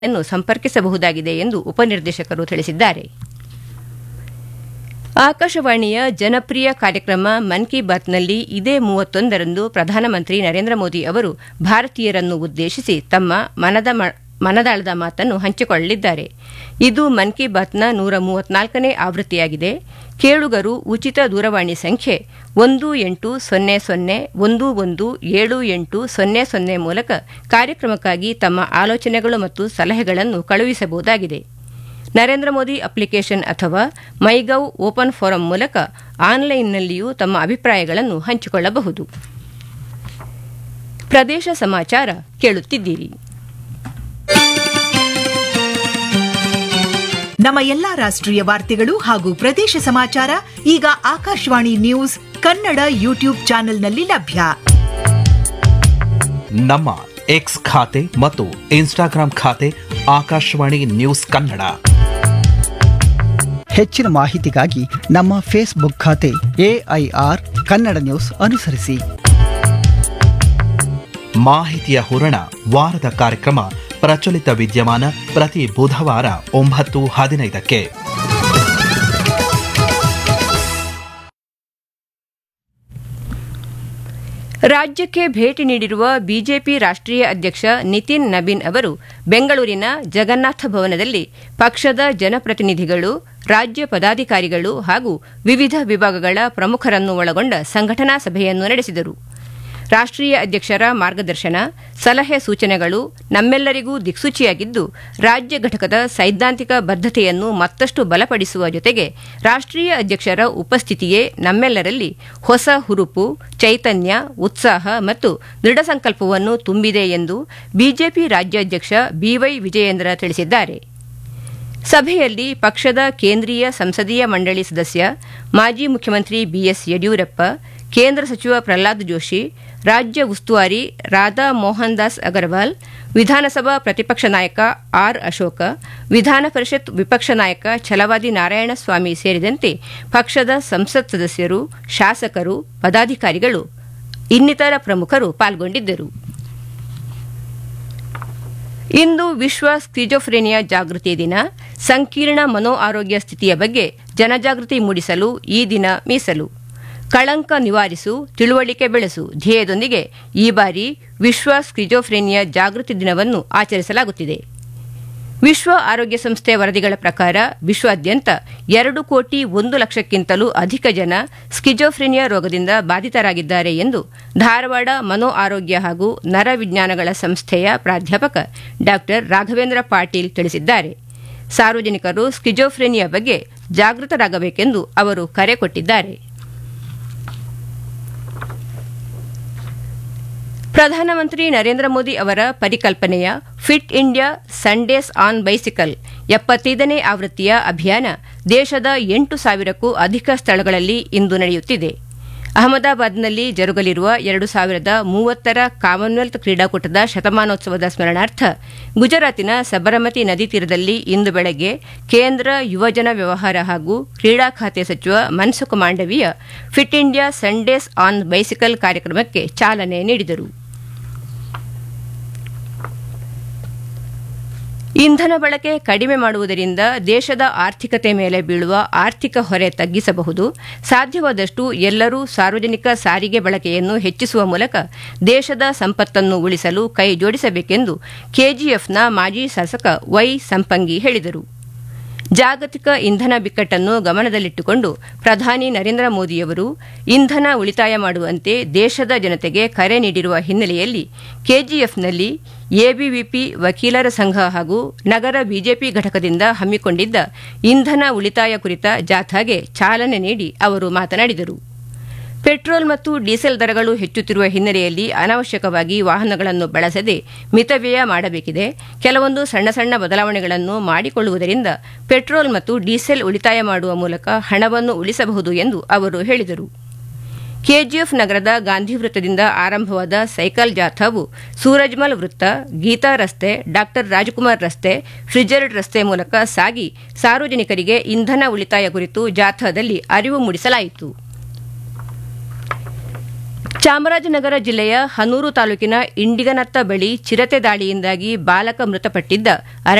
ಅನ್ನು ಸಂಪರ್ಕಿಸಬಹುದಾಗಿದೆ ಎಂದು ಉಪನಿರ್ದೇಶಕರು ತಿಳಿಸಿದ್ದಾರೆ ಆಕಾಶವಾಣಿಯ ಜನಪ್ರಿಯ ಕಾರ್ಯಕ್ರಮ ಮನ್ ಕಿ ಬಾತ್ನಲ್ಲಿ ಇದೇ ಮೂವತ್ತೊಂದರಂದು ಪ್ರಧಾನಮಂತ್ರಿ ನರೇಂದ್ರ ಮೋದಿ ಅವರು ಭಾರತೀಯರನ್ನು ಉದ್ದೇಶಿಸಿ ತಮ್ಮ ಮನದ ಮನದಾಳದ ಮಾತನ್ನು ಹಂಚಿಕೊಳ್ಳಲಿದ್ದಾರೆ ಇದು ಮನ್ ಕಿ ಬಾತ್ನ ನೂರ ಮೂವತ್ನಾಲ್ಕನೇ ಆವೃತ್ತಿಯಾಗಿದೆ ಕೇಳುಗರು ಉಚಿತ ದೂರವಾಣಿ ಸಂಖ್ಯೆ ಒಂದು ಎಂಟು ಸೊನ್ನೆ ಸೊನ್ನೆ ಒಂದು ಒಂದು ಏಳು ಎಂಟು ಸೊನ್ನೆ ಸೊನ್ನೆ ಮೂಲಕ ಕಾರ್ಯಕ್ರಮಕ್ಕಾಗಿ ತಮ್ಮ ಆಲೋಚನೆಗಳು ಮತ್ತು ಸಲಹೆಗಳನ್ನು ಕಳುಹಿಸಬಹುದಾಗಿದೆ ನರೇಂದ್ರ ಮೋದಿ ಅಪ್ಲಿಕೇಶನ್ ಅಥವಾ ಮೈಗೌ ಓಪನ್ ಫೋರಂ ಮೂಲಕ ಆನ್ಲೈನ್ನಲ್ಲಿಯೂ ತಮ್ಮ ಅಭಿಪ್ರಾಯಗಳನ್ನು ಹಂಚಿಕೊಳ್ಳಬಹುದು ಪ್ರದೇಶ ಸಮಾಚಾರ ಕೇಳುತ್ತಿದ್ದೀರಿ ನಮ್ಮ ಎಲ್ಲಾ ರಾಷ್ಟ್ರೀಯ ವಾರ್ತೆಗಳು ಹಾಗೂ ಪ್ರದೇಶ ಸಮಾಚಾರ ಈಗ ಆಕಾಶವಾಣಿ ನ್ಯೂಸ್ ಕನ್ನಡ ಯೂಟ್ಯೂಬ್ ಚಾನೆಲ್ನಲ್ಲಿ ಲಭ್ಯ ನಮ್ಮ ಎಕ್ಸ್ ಖಾತೆ ಮತ್ತು ಇನ್ಸ್ಟಾಗ್ರಾಂ ಖಾತೆ ಆಕಾಶವಾಣಿ ನ್ಯೂಸ್ ಕನ್ನಡ ಹೆಚ್ಚಿನ ಮಾಹಿತಿಗಾಗಿ ನಮ್ಮ ಫೇಸ್ಬುಕ್ ಖಾತೆ ಎಐಆರ್ ಕನ್ನಡ ನ್ಯೂಸ್ ಅನುಸರಿಸಿ ಮಾಹಿತಿಯ ಹೂರಣ ವಾರದ ಕಾರ್ಯಕ್ರಮ ಪ್ರಚಲಿತ ವಿದ್ಯಮಾನ ಪ್ರತಿ ಬುಧವಾರ ಒಂಬತ್ತು ಹದಿನೈದಕ್ಕೆ ರಾಜ್ಯಕ್ಕೆ ಭೇಟಿ ನೀಡಿರುವ ಬಿಜೆಪಿ ರಾಷ್ಟ್ರೀಯ ಅಧ್ಯಕ್ಷ ನಿತಿನ್ ನಬೀನ್ ಅವರು ಬೆಂಗಳೂರಿನ ಜಗನ್ನಾಥ ಭವನದಲ್ಲಿ ಪಕ್ಷದ ಜನಪ್ರತಿನಿಧಿಗಳು ರಾಜ್ಯ ಪದಾಧಿಕಾರಿಗಳು ಹಾಗೂ ವಿವಿಧ ವಿಭಾಗಗಳ ಪ್ರಮುಖರನ್ನು ಒಳಗೊಂಡ ಸಂಘಟನಾ ಸಭೆಯನ್ನು ನಡೆಸಿದರು ರಾಷ್ಟ್ರೀಯ ಅಧ್ಯಕ್ಷರ ಮಾರ್ಗದರ್ಶನ ಸಲಹೆ ಸೂಚನೆಗಳು ನಮ್ಮೆಲ್ಲರಿಗೂ ದಿಕ್ಸೂಚಿಯಾಗಿದ್ದು ರಾಜ್ಯ ಘಟಕದ ಸೈದ್ಧಾಂತಿಕ ಬದ್ಧತೆಯನ್ನು ಮತ್ತಷ್ಟು ಬಲಪಡಿಸುವ ಜೊತೆಗೆ ರಾಷ್ಟ್ರೀಯ ಅಧ್ಯಕ್ಷರ ಉಪಸ್ಥಿತಿಯೇ ನಮ್ಮೆಲ್ಲರಲ್ಲಿ ಹೊಸ ಹುರುಪು ಚೈತನ್ಯ ಉತ್ಸಾಹ ಮತ್ತು ದೃಢ ಸಂಕಲ್ಪವನ್ನು ತುಂಬಿದೆ ಎಂದು ಬಿಜೆಪಿ ರಾಜ್ಯಾಧ್ಯಕ್ಷ ಬಿವೈ ವಿಜಯೇಂದ್ರ ತಿಳಿಸಿದ್ದಾರೆ ಸಭೆಯಲ್ಲಿ ಪಕ್ಷದ ಕೇಂದ್ರೀಯ ಸಂಸದೀಯ ಮಂಡಳಿ ಸದಸ್ಯ ಮಾಜಿ ಮುಖ್ಯಮಂತ್ರಿ ಬಿಎಸ್ ಯಡಿಯೂರಪ್ಪ ಕೇಂದ್ರ ಸಚಿವ ಪ್ರಹ್ಲಾದ್ ಜೋಶಿ ರಾಜ್ಯ ಉಸ್ತುವಾರಿ ರಾಧಾ ಮೋಹನ್ ದಾಸ್ ಅಗರ್ವಾಲ್ ವಿಧಾನಸಭಾ ಪ್ರತಿಪಕ್ಷ ನಾಯಕ ಆರ್ ಅಶೋಕ ವಿಧಾನ ಪರಿಷತ್ ವಿಪಕ್ಷ ನಾಯಕ ಛಲವಾದಿ ನಾರಾಯಣಸ್ವಾಮಿ ಸೇರಿದಂತೆ ಪಕ್ಷದ ಸಂಸತ್ ಸದಸ್ಯರು ಶಾಸಕರು ಪದಾಧಿಕಾರಿಗಳು ಇನ್ನಿತರ ಪ್ರಮುಖರು ಪಾಲ್ಗೊಂಡಿದ್ದರು ಇಂದು ವಿಶ್ವ ಸ್ಕಿಜೋಫ್ರೇನಿಯಾ ಜಾಗೃತಿ ದಿನ ಸಂಕೀರ್ಣ ಮನೋ ಆರೋಗ್ಯ ಸ್ಥಿತಿಯ ಬಗ್ಗೆ ಜನಜಾಗೃತಿ ಮೂಡಿಸಲು ಈ ದಿನ ಮೀಸಲು ಕಳಂಕ ನಿವಾರಿಸು ತಿಳುವಳಿಕೆ ಬೆಳೆಸು ಧ್ಯೇಯದೊಂದಿಗೆ ಈ ಬಾರಿ ವಿಶ್ವ ಸ್ಕಿಜೋಫ್ರೇನಿಯಾ ಜಾಗೃತಿ ದಿನವನ್ನು ಆಚರಿಸಲಾಗುತ್ತಿದೆ ವಿಶ್ವ ಆರೋಗ್ಯ ಸಂಸ್ಥೆ ವರದಿಗಳ ಪ್ರಕಾರ ವಿಶ್ವಾದ್ಯಂತ ಎರಡು ಕೋಟಿ ಒಂದು ಲಕ್ಷಕ್ಕಿಂತಲೂ ಅಧಿಕ ಜನ ಸ್ಕಿಜೋಫ್ರೆನಿಯಾ ರೋಗದಿಂದ ಬಾಧಿತರಾಗಿದ್ದಾರೆ ಎಂದು ಧಾರವಾಡ ಮನೋ ಆರೋಗ್ಯ ಹಾಗೂ ನರವಿಜ್ಞಾನಗಳ ಸಂಸ್ಥೆಯ ಪ್ರಾಧ್ಯಾಪಕ ಡಾ ರಾಘವೇಂದ್ರ ಪಾಟೀಲ್ ತಿಳಿಸಿದ್ದಾರೆ ಸಾರ್ವಜನಿಕರು ಸ್ಕಿಜೋಫ್ರೆನಿಯಾ ಬಗ್ಗೆ ಜಾಗೃತರಾಗಬೇಕೆಂದು ಅವರು ಕರೆ ಕೊಟ್ಟಿದ್ದಾರೆ ಪ್ರಧಾನಮಂತ್ರಿ ನರೇಂದ್ರ ಮೋದಿ ಅವರ ಪರಿಕಲ್ಪನೆಯ fit India Sundays on bicycle ಎಪ್ಪತ್ತೈದನೇ ಆವೃತ್ತಿಯ ಅಭಿಯಾನ ದೇಶದ ಎಂಟು ಸಾವಿರಕ್ಕೂ ಅಧಿಕ ಸ್ಥಳಗಳಲ್ಲಿ ಇಂದು ನಡೆಯುತ್ತಿದೆ ಅಹಮದಾಬಾದ್ನಲ್ಲಿ ಜರುಗಲಿರುವ ಎರಡು ಸಾವಿರದ ಮೂವತ್ತರ ಕಾಮನ್ವೆಲ್ತ್ ಕ್ರೀಡಾಕೂಟದ ಶತಮಾನೋತ್ಸವದ ಸ್ಮರಣಾರ್ಥ ಗುಜರಾತಿನ ಸಬರಮತಿ ನದಿ ತೀರದಲ್ಲಿ ಇಂದು ಬೆಳಗ್ಗೆ ಕೇಂದ್ರ ಯುವಜನ ವ್ಯವಹಾರ ಹಾಗೂ ಕ್ರೀಡಾ ಖಾತೆ ಸಚಿವ Mansukh Mandaviya fit India Sundays on bicycle ಕಾರ್ಯಕ್ರಮಕ್ಕೆ ಚಾಲನೆ ನೀಡಿದರು ಇಂಧನ ಬಳಕೆ ಕಡಿಮೆ ಮಾಡುವುದರಿಂದ ದೇಶದ ಆರ್ಥಿಕತೆ ಮೇಲೆ ಬೀಳುವ ಆರ್ಥಿಕ ಹೊರೆ ತಗ್ಗಿಸಬಹುದು ಸಾಧ್ಯವಾದಷ್ಟು ಎಲ್ಲರೂ ಸಾರ್ವಜನಿಕ ಸಾರಿಗೆ ಬಳಕೆಯನ್ನು ಹೆಚ್ಚಿಸುವ ಮೂಲಕ ದೇಶದ ಸಂಪತ್ತನ್ನು ಉಳಿಸಲು ಕೈ ಜೋಡಿಸಬೇಕೆಂದು ಕೆಜಿಎಫ್ನ ಮಾಜಿ ಶಾಸಕ ವೈ ಸಂಪಂಗಿ ಹೇಳಿದರು ಜಾಗತಿಕ ಇಂಧನ ಬಿಕ್ಕಟ್ಟನ್ನು ಗಮನದಲ್ಲಿಟ್ಟುಕೊಂಡು ಪ್ರಧಾನಿ ನರೇಂದ್ರ ಮೋದಿಯವರು ಇಂಧನ ಉಳಿತಾಯ ಮಾಡುವಂತೆ ದೇಶದ ಜನತೆಗೆ ಕರೆ ನೀಡಿರುವ ಹಿನ್ನೆಲೆಯಲ್ಲಿ ಕೆಜಿಎಫ್ನಲ್ಲಿ ಎಬಿವಿಪಿ ವಕೀಲರ ಸಂಘ ಹಾಗೂ ನಗರ ಬಿಜೆಪಿ ಘಟಕದಿಂದ ಹಮ್ಮಿಕೊಂಡಿದ್ದ ಇಂಧನ ಉಳಿತಾಯ ಕುರಿತ ಜಾಥಾಗೆ ಚಾಲನೆ ನೀಡಿ ಅವರು ಮಾತನಾಡಿದರು ಪೆಟ್ರೋಲ್ ಮತ್ತು ಡೀಸೆಲ್ ದರಗಳು ಹೆಚ್ಚುತ್ತಿರುವ ಹಿನ್ನೆಲೆಯಲ್ಲಿ ಅನಾವಶ್ಯಕವಾಗಿ ವಾಹನಗಳನ್ನು ಬಳಸದೆ ಮಿತವ್ಯಯ ಮಾಡಬೇಕಿದೆ ಕೆಲವೊಂದು ಸಣ್ಣ ಸಣ್ಣ ಬದಲಾವಣೆಗಳನ್ನು ಮಾಡಿಕೊಳ್ಳುವುದರಿಂದ ಪೆಟ್ರೋಲ್ ಮತ್ತು ಡೀಸೆಲ್ ಉಳಿತಾಯ ಮಾಡುವ ಮೂಲಕ ಹಣವನ್ನು ಉಳಿಸಬಹುದು ಎಂದು ಅವರು ಹೇಳಿದರು ಕೆಜಿಎಫ್ ನಗರದ ಗಾಂಧಿ ವೃತ್ತದಿಂದ ಆರಂಭವಾದ ಸೈಕಲ್ ಜಾಥಾವು ಸೂರಜ್ಮಲ್ ವೃತ್ತ ಗೀತಾ ರಸ್ತೆ ಡಾ ರಾಜಕುಮಾರ್ ರಸ್ತೆ ಫ್ರಿಜರ್ಡ್ ರಸ್ತೆ ಮೂಲಕ ಸಾಗಿ ಸಾರ್ವಜನಿಕರಿಗೆ ಇಂಧನ ಉಳಿತಾಯ ಕುರಿತು ಜಾಥಾದಲ್ಲಿ ಅರಿವು ಮೂಡಿಸಲಾಯಿತು ಚಾಮರಾಜನಗರ ಜಿಲ್ಲೆಯ ಹನೂರು ತಾಲೂಕಿನ ಇಂಡಿಗನತ್ತ ಬಳಿ ಚಿರತೆ ದಾಳಿಯಿಂದಾಗಿ ಬಾಲಕ ಮೃತಪಟ್ಟಿದ್ದ